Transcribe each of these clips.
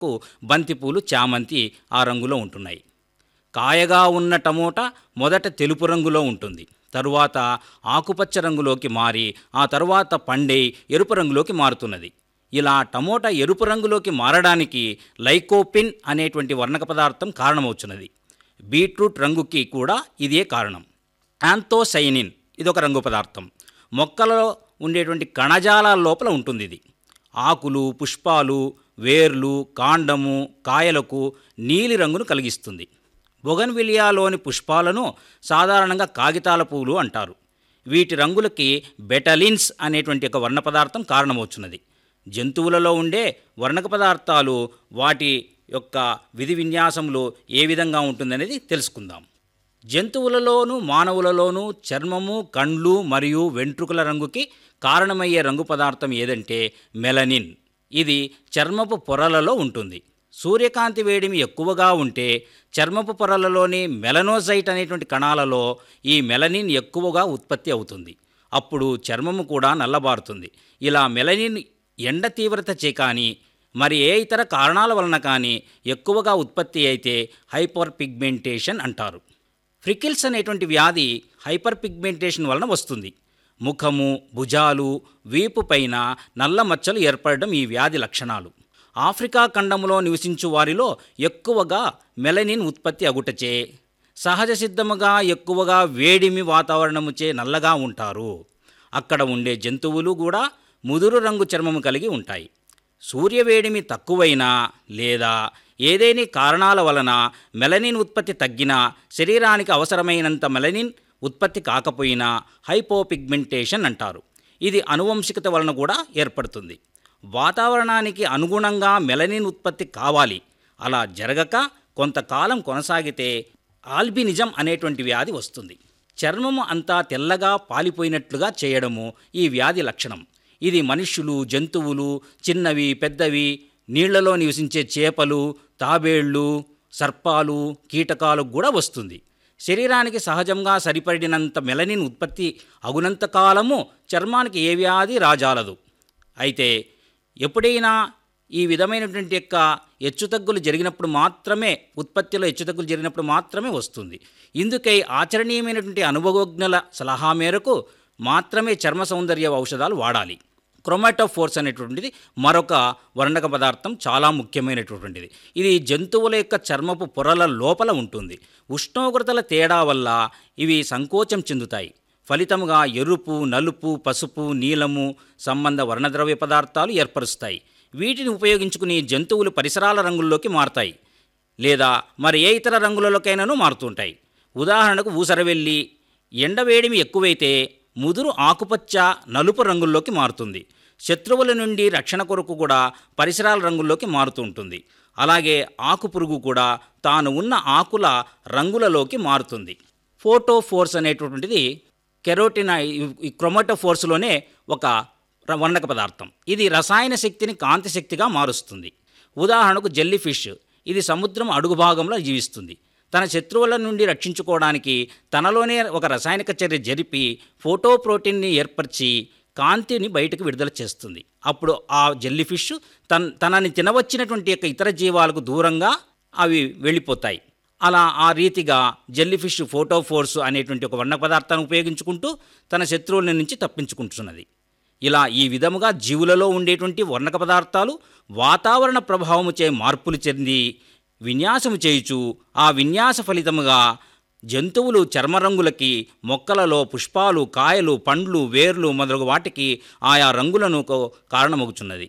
కు బంతిపూలు చామంతి ఆ రంగులో ఉంటున్నాయి కాయగా ఉన్న టమోటా మొదట తెలుపు రంగులో ఉంటుంది తరువాత ఆకుపచ్చ రంగులోకి మారి ఆ తరువాత పండై ఎరుపు రంగులోకి మారుతున్నది ఇలా టమోటా ఎరుపు రంగులోకి మారడానికి లైకోపిన్ అనేటువంటి వర్ణక పదార్థం కారణమవుతున్నది బీట్రూట్ రంగుకి కూడా ఇదే కారణం యాంతోసైనిన్ ఇదొక రంగు పదార్థం మొక్కలలో ఉండేటువంటి కణజాలాల లోపల ఉంటుంది ఇది ఆకులు పుష్పాలు వేర్లు కాండము కాయలకు నీలి రంగును కలిగిస్తుంది బొగన్విలియాలోని పుష్పాలను సాధారణంగా కాగితాల పువ్వులు అంటారు వీటి రంగులకి బెటలిన్స్ అనేటువంటి ఒక వర్ణ పదార్థం కారణమవుతున్నది జంతువులలో ఉండే వర్ణక పదార్థాలు వాటి యొక్క విధి విన్యాసంలో ఏ విధంగా ఉంటుందనేది తెలుసుకుందాం జంతువులలోనూ మానవులలోనూ చర్మము కండ్లు మరియు వెంట్రుకల రంగుకి కారణమయ్యే రంగు పదార్థం ఏదంటే మెలనిన్ ఇది చర్మపు పొరలలో ఉంటుంది సూర్యకాంతి వేడిమి ఎక్కువగా ఉంటే చర్మపు పొరలలోని మెలనోసైట్ అనేటువంటి కణాలలో ఈ మెలనిన్ ఎక్కువగా ఉత్పత్తి అవుతుంది అప్పుడు చర్మము కూడా నల్లబారుతుంది ఇలా మెలనిన్ ఎండ తీవ్రత చే కానీ మరి ఏ ఇతర కారణాల వలన కానీ ఎక్కువగా ఉత్పత్తి అయితే హైపర్ పిగ్మెంటేషన్ అంటారు ఫ్రికిల్స్ అనేటువంటి వ్యాధి హైపర్ పిగ్మెంటేషన్ వలన వస్తుంది ముఖము భుజాలు వీపు పైన నల్ల మచ్చలు ఏర్పడడం ఈ వ్యాధి లక్షణాలు ఆఫ్రికా ఖండంలో నివసించు వారిలో ఎక్కువగా మెలనిన్ ఉత్పత్తి అగుటచే సహజ సిద్ధముగా ఎక్కువగా వేడిమి వాతావరణముచే నల్లగా ఉంటారు అక్కడ ఉండే జంతువులు కూడా ముదురు రంగు చర్మము కలిగి ఉంటాయి సూర్యవేడిమి తక్కువైనా లేదా ఏదేని కారణాల వలన మెలనిన్ ఉత్పత్తి తగ్గినా శరీరానికి అవసరమైనంత మెలనిన్ ఉత్పత్తి కాకపోయినా హైపోపిగ్మెంటేషన్ అంటారు ఇది అనువంశికత వలన కూడా ఏర్పడుతుంది వాతావరణానికి అనుగుణంగా మెలనిన్ ఉత్పత్తి కావాలి అలా జరగక కొంతకాలం కొనసాగితే ఆల్బినిజం అనేటువంటి వ్యాధి వస్తుంది చర్మము అంతా తెల్లగా పాలిపోయినట్లుగా చేయడము ఈ వ్యాధి లక్షణం ఇది మనుష్యులు జంతువులు చిన్నవి పెద్దవి నీళ్లలో నివసించే చేపలు తాబేళ్లు సర్పాలు కీటకాలకు కూడా వస్తుంది శరీరానికి సహజంగా సరిపడినంత మెలనిన్ ఉత్పత్తి అగునంత కాలము చర్మానికి ఏ వ్యాధి రాజాలదు అయితే ఎప్పుడైనా ఈ విధమైనటువంటి యొక్క హెచ్చుతగ్గులు జరిగినప్పుడు మాత్రమే ఉత్పత్తిలో హెచ్చుతగ్గులు జరిగినప్పుడు మాత్రమే వస్తుంది ఇందుకై ఆచరణీయమైనటువంటి అనుభవజ్ఞుల సలహా మేరకు మాత్రమే చర్మ సౌందర్య ఔషధాలు వాడాలి క్రొమాటోఫోర్స్ అనేటువంటిది మరొక వర్ణక పదార్థం చాలా ముఖ్యమైనటువంటిది ఇది జంతువుల యొక్క చర్మపు పొరల లోపల ఉంటుంది ఉష్ణోగ్రతల తేడా వల్ల ఇవి సంకోచం చెందుతాయి ఫలితముగా ఎరుపు నలుపు పసుపు నీలము సంబంధ వర్ణద్రవ్య పదార్థాలు ఏర్పరుస్తాయి వీటిని ఉపయోగించుకుని జంతువులు పరిసరాల రంగుల్లోకి మారతాయి లేదా మరి ఏ ఇతర రంగులలోకైనాను మారుతుంటాయి ఉదాహరణకు ఊసరవెల్లి ఎండవేడిమి ఎక్కువైతే ముదురు ఆకుపచ్చ నలుపు రంగుల్లోకి మారుతుంది శత్రువుల నుండి రక్షణ కొరకు కూడా పరిసరాల రంగుల్లోకి మారుతూ ఉంటుంది అలాగే ఆకు పురుగు కూడా తాను ఉన్న ఆకుల రంగులలోకి మారుతుంది ఫోటోఫోర్స్ అనేటువంటిది కెరోటిన ఈ క్రొమటోఫోర్స్లోనే ఒక ర- వర్ణక పదార్థం ఇది రసాయన శక్తిని కాంతి శక్తిగా మారుస్తుంది ఉదాహరణకు జెల్లీ ఫిష్ ఇది సముద్రం అడుగు భాగంలో జీవిస్తుంది తన శత్రువుల నుండి రక్షించుకోవడానికి తనలోనే ఒక రసాయనిక చర్య జరిపి ఫోటో ప్రోటీన్ని ఏర్పరిచి కాంతిని బయటకు విడుదల చేస్తుంది అప్పుడు ఆ జెల్లీ ఫిష్ తన తనని తినవచ్చినటువంటి యొక్క ఇతర జీవాలకు దూరంగా అవి వెళ్ళిపోతాయి అలా ఆ రీతిగా జెల్లీఫిష్ ఫోటోఫోర్స్ అనేటువంటి ఒక వర్ణ పదార్థాన్ని ఉపయోగించుకుంటూ తన శత్రువుల నుంచి తప్పించుకుంటున్నది ఇలా ఈ విధముగా జీవులలో ఉండేటువంటి వర్ణక పదార్థాలు వాతావరణ ప్రభావముచే మార్పులు చెంది విన్యాసము చేయుచు ఆ విన్యాస ఫలితముగా జంతువులు చర్మరంగులకి మొక్కలలో పుష్పాలు కాయలు పండ్లు వేర్లు మొదలగు వాటికి ఆయా రంగులను కో- కారణమగుచున్నది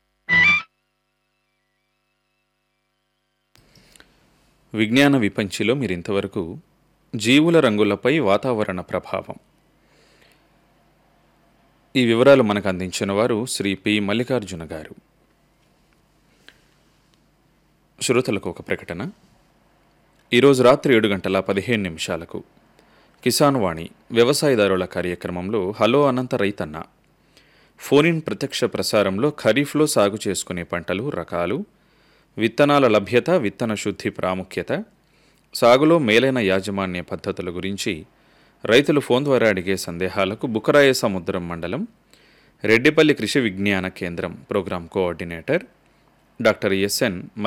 విజ్ఞాన విపంచిలో మీరు ఇంతవరకు జీవుల రంగులపై వాతావరణ ప్రభావం ఈ వివరాలు మనకు అందించిన వారు శ్రీ పి మల్లికార్జున గారు శ్రోతలకు ఒక ప్రకటన ఈరోజు రాత్రి ఏడు గంటల పదిహేను నిమిషాలకు కిసాన్ వాణి వ్యవసాయదారుల కార్యక్రమంలో హలో అనంత రైతన్న ఫోనిన్ ప్రత్యక్ష ప్రసారంలో ఖరీఫ్లో సాగు చేసుకునే పంటలు రకాలు విత్తనాల లభ్యత విత్తన శుద్ధి ప్రాముఖ్యత సాగులో మేలైన యాజమాన్య పద్ధతుల గురించి రైతులు ఫోన్ ద్వారా అడిగే సందేహాలకు బుకరాయ సముద్రం మండలం రెడ్డిపల్లి కృషి విజ్ఞాన కేంద్రం ప్రోగ్రాం కోఆర్డినేటర్ డాక్టర్ ఎస్ఎన్